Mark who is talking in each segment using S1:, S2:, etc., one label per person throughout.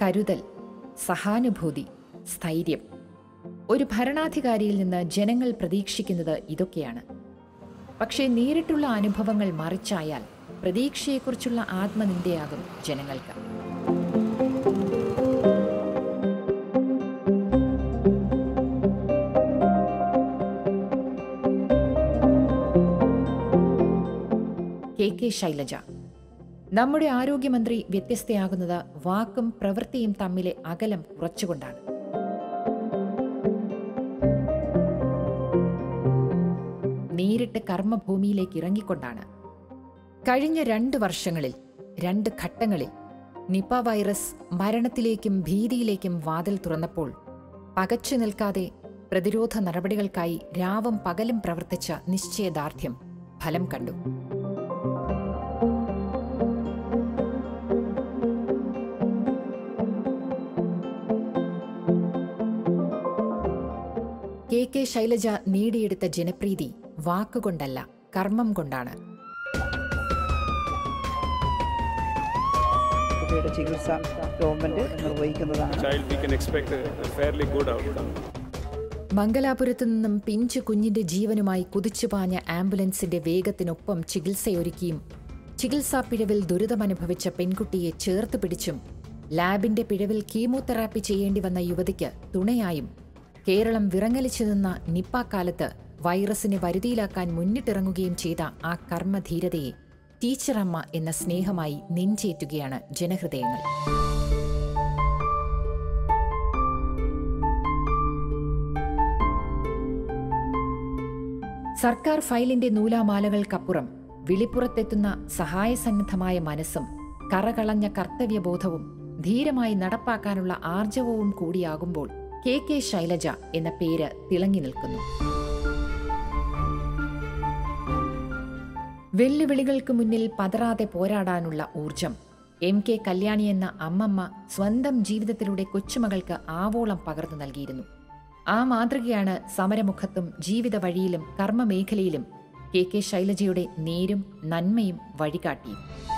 S1: കരുതൽ സഹാനുഭൂതി സ്ഥൈര്യം ഒരു ഭരണാധികാരിയിൽ നിന്ന് ജനങ്ങൾ പ്രതീക്ഷിക്കുന്നത് ഇതൊക്കെയാണ് പക്ഷേ നേരിട്ടുള്ള അനുഭവങ്ങൾ മറിച്ചായാൽ പ്രതീക്ഷയെക്കുറിച്ചുള്ള ആത്മനിന്ദയാകും ജനങ്ങൾക്ക് കെ കെ ശൈലജ നമ്മുടെ ആരോഗ്യമന്ത്രി വ്യത്യസ്തയാകുന്നത് വാക്കും പ്രവൃത്തിയും തമ്മിലെ അകലം കുറച്ചുകൊണ്ടാണ് നേരിട്ട് കർമ്മഭൂമിയിലേക്ക് ഇറങ്ങിക്കൊണ്ടാണ് കഴിഞ്ഞ രണ്ട് വർഷങ്ങളിൽ രണ്ട് ഘട്ടങ്ങളിൽ നിപ വൈറസ് മരണത്തിലേക്കും ഭീതിയിലേക്കും വാതിൽ തുറന്നപ്പോൾ പകച്ചു നിൽക്കാതെ പ്രതിരോധ നടപടികൾക്കായി രാവും പകലും പ്രവർത്തിച്ച നിശ്ചയദാർഢ്യം ഫലം കണ്ടു കെ കെ ശൈലജ നേടിയെടുത്ത ജനപ്രീതി വാക്കുകൊണ്ടല്ല കർമ്മം കൊണ്ടാണ്
S2: കുട്ടിയുടെ ചികിത്സ ഗവൺമെന്റ് നിർവഹിക്കുന്നതാണ്
S3: child, we can expect a, a fairly good outcome.
S1: മംഗലാപുരത്തു നിന്നും പിഞ്ചു കുഞ്ഞിന്റെ ജീവനുമായി കുതിച്ചുപാഞ്ഞ ആംബുലൻസിന്റെ വേഗത്തിനൊപ്പം ചികിത്സയൊരുക്കിയും ചികിത്സാ പിഴവിൽ ദുരിതമനുഭവിച്ച പെൺകുട്ടിയെ ചേർത്ത് പിടിച്ചും ലാബിന്റെ പിഴവിൽ കീമോതെറാപ്പി ചെയ്യേണ്ടി വന്ന യുവതിക്ക് തുണയായും കേരളം വിറങ്ങലിച്ചു നിന്ന നിപ്പ കാലത്ത് വൈറസിനെ വരുതിയിലാക്കാൻ മുന്നിട്ടിറങ്ങുകയും ചെയ്ത ആ കർമ്മധീരതയെ ടീച്ചറമ്മ എന്ന സ്നേഹമായി നെഞ്ചേറ്റുകയാണ് ജനഹൃദയങ്ങൾ സർക്കാർ ഫയലിന്റെ നൂലാമാലകൾക്കപ്പുറം വിളിപ്പുറത്തെത്തുന്ന സഹായസന്നദ്ധമായ മനസ്സും കറകളഞ്ഞ കർത്തവ്യബോധവും ധീരമായി നടപ്പാക്കാനുള്ള ആർജവവും കൂടിയാകുമ്പോൾ കെ കെ ശൈലജ എന്ന പേര് തിളങ്ങി നിൽക്കുന്നു വെല്ലുവിളികൾക്ക് മുന്നിൽ പതറാതെ പോരാടാനുള്ള ഊർജം എം കെ കല്യാണി എന്ന അമ്മമ്മ സ്വന്തം ജീവിതത്തിലൂടെ കൊച്ചുമകൾക്ക് ആവോളം പകർന്നു നൽകിയിരുന്നു ആ മാതൃകയാണ് സമരമുഖത്തും ജീവിത വഴിയിലും കർമ്മമേഖലയിലും കെ കെ ശൈലജയുടെ നേരും നന്മയും വഴികാട്ടിയും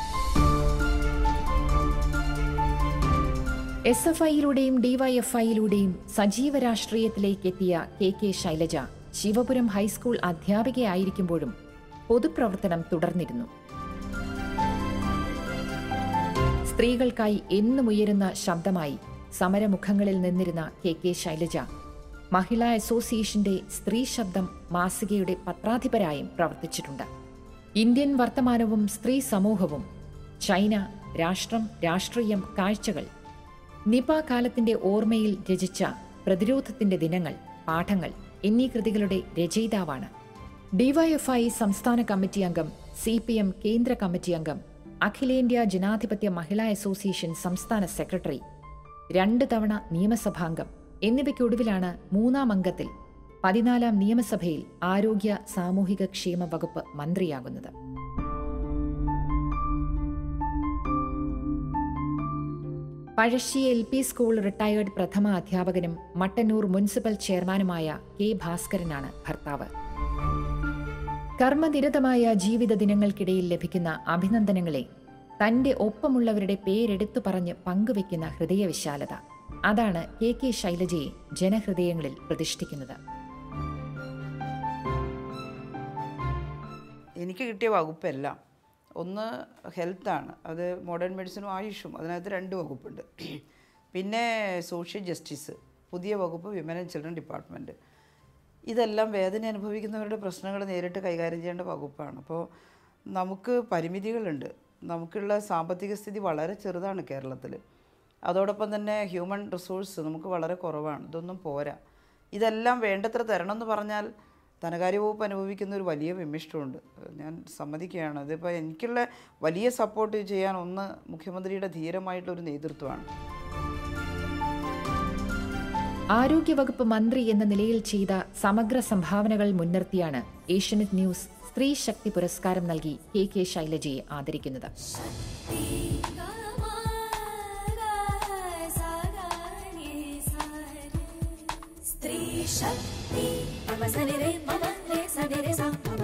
S1: എസ് എഫ് ഐയിലൂടെയും ഡിവൈഎഫ്ഐയിലൂടെയും സജീവ രാഷ്ട്രീയത്തിലേക്ക് എത്തിയ K K Shailaja Sivapuram high school അധ്യാപികയായിരിക്കുമ്പോഴും പൊതുപ്രവർത്തനം തുടർന്നിരുന്നു സ്ത്രീകൾക്കായി എന്നും ഉയരുന്ന ശബ്ദമായി സമരമുഖങ്ങളിൽ നിന്നിരുന്ന കെ കെ ശൈലജ മഹിളാ അസോസിയേഷന്റെ സ്ത്രീ ശബ്ദം മാസികയുടെ പത്രാധിപരായും പ്രവർത്തിച്ചിട്ടുണ്ട് ഇന്ത്യൻ വർത്തമാനവും സ്ത്രീ സമൂഹവും ചൈന രാഷ്ട്രം രാഷ്ട്രീയം കാഴ്ചകൾ നിപ കാലത്തിന്റെ ഓർമ്മയിൽ രചിച്ച പ്രതിരോധത്തിന്റെ ദിനങ്ങൾ പാഠങ്ങൾ എന്നീ കൃതികളുടെ രചയിതാവാണ് ഡിവൈഎഫ്ഐ സംസ്ഥാന കമ്മിറ്റി അംഗം സി പി എം കേന്ദ്ര കമ്മിറ്റി അംഗം അഖിലേന്ത്യാ ജനാധിപത്യ മഹിളാ അസോസിയേഷൻ സംസ്ഥാന സെക്രട്ടറി രണ്ട് തവണ നിയമസഭാംഗം എന്നിവയ്ക്കൊടുവിലാണ് മൂന്നാം അംഗത്തിൽ പതിനാലാം നിയമസഭയിൽ ആരോഗ്യ സാമൂഹിക ക്ഷേമ വകുപ്പ് മന്ത്രിയാകുന്നത് Pazhassi L P school retired പ്രഥമ അധ്യാപകനും മട്ടന്നൂർ മുനിസിപ്പൽ ചെയർമാനുമായ കെ ഭാസ്കരനാണ് ഭർത്താവ് കർമ്മനിരതമായ ജീവിത ദിനങ്ങൾക്കിടയിൽ ലഭിക്കുന്ന അഭിനന്ദനങ്ങളെ തന്റെ ഒപ്പമുള്ളവരുടെ പേരെടുത്തു പറഞ്ഞ് പങ്കുവെക്കുന്ന ഹൃദയവിശാലത അതാണ് കെ കെ ശൈലജയെ ജനഹൃദയങ്ങളിൽ പ്രതിഷ്ഠിക്കുന്നത്
S2: എനിക്ക് കിട്ടിയ വകുപ്പെല്ലാം ഒന്ന് ഹെൽത്താണ് അത് മോഡേൺ മെഡിസിനും ആയുഷും അതിനകത്ത് രണ്ട് വകുപ്പുണ്ട് പിന്നെ സോഷ്യൽ ജസ്റ്റിസ് പുതിയ വകുപ്പ് വിമൻ ആൻഡ് ചിൽഡ്രൻ ഡിപ്പാർട്ട്മെൻറ്റ് ഇതെല്ലാം വേദന അനുഭവിക്കുന്നവരുടെ പ്രശ്നങ്ങൾ നേരിട്ട് കൈകാര്യം ചെയ്യേണ്ട വകുപ്പാണ് അപ്പോൾ നമുക്ക് പരിമിതികളുണ്ട് നമുക്കുള്ള സാമ്പത്തിക സ്ഥിതി വളരെ ചെറുതാണ് കേരളത്തിൽ അതോടൊപ്പം തന്നെ ഹ്യൂമൻ റിസോഴ്സ് നമുക്ക് വളരെ കുറവാണ് ഇതൊന്നും പോരാ ഇതെല്ലാം വേണ്ടത്ര തരണം എന്ന് പറഞ്ഞാൽ ധനകാര്യ വകുപ്പ് അനുഭവിക്കുന്ന ഒരു വലിയ വിമിഷ്ടമുണ്ട് ഞാൻ സമ്മതിക്കുകയാണ് അതിപ്പോൾ എനിക്കുള്ള വലിയ സപ്പോർട്ട് ചെയ്യാൻ ഒന്ന് മുഖ്യമന്ത്രിയുടെ ധീരമായിട്ടുള്ള ഒരു നേതൃത്വമാണ്
S1: ആരോഗ്യവകുപ്പ് മന്ത്രി എന്ന നിലയിൽ ചെയ്ത സമഗ്ര സംഭാവനകൾ മുൻനിർത്തിയാണ് ഏഷ്യനെറ്റ് ന്യൂസ് സ്ത്രീ ശക്തി പുരസ്കാരം നൽകി കെ കെ ശൈലജയെ ആദരിക്കുന്നത്
S4: स्त्री शक्ति मम सनि रे मम रे सनि रे सा